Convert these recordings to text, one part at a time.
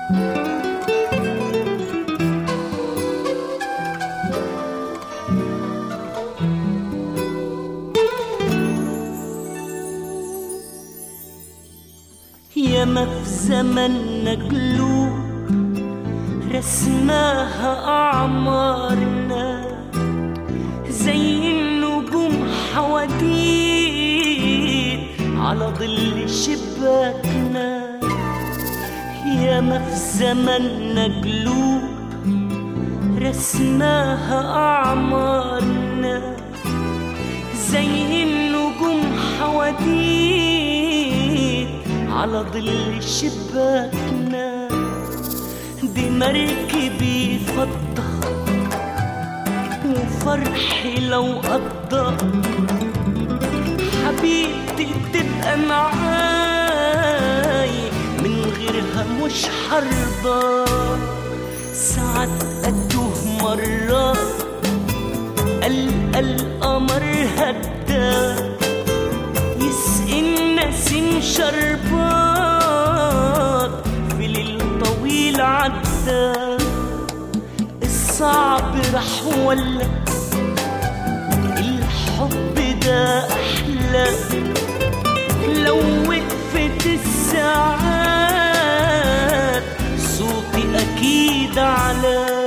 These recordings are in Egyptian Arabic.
ياما في زمننا قلوب رسماها أعمارنا زي النجوم حواديت على ظل شباكنا ياما في زمننا قلوب رسماها أعمارنا زي النجوم حواديت على ظل شباكنا دي مركبي فضة وفرحي لو قضى حبيبتي تبقى معاي من غيرها مش حرضى ساعات أتوه مرات ألقى القمر هدى يسقي النسيم شربات في ليل طويل عدى الصعب راح ولا الحب ده أحلى لو وقفت الساعات صوتي أكيد على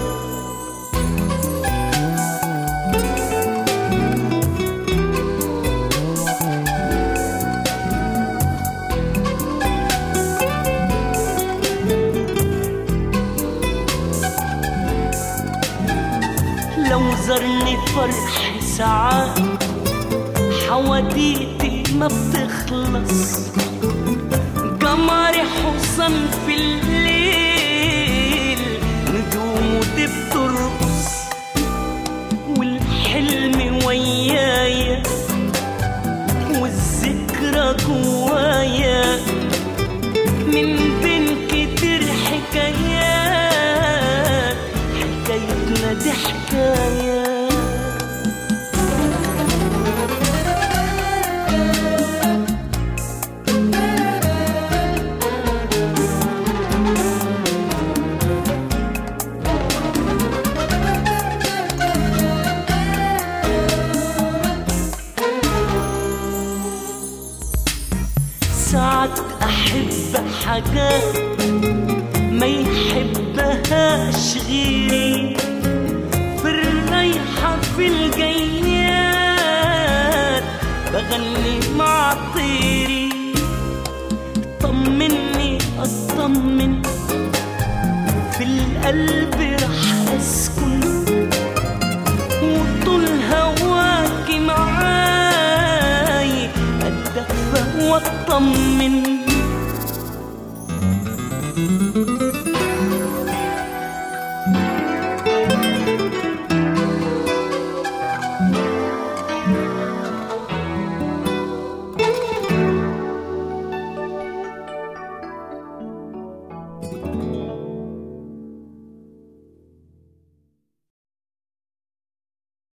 لو زرني فرح ساعات حواديتي ما بتخلص قمري حصن في الليل نجومه دي بترقص والحلم ويايا والذكرى جوايا من بين كتير حكايات حكايتنا دي حكاية ساعات أحب حاجات ما يحبهاش غيري في الرايحة في الجيات بغني مع طيري طمني أطمن في القلب راح أسكن وطول هواكي معاي أتدفى وأطمن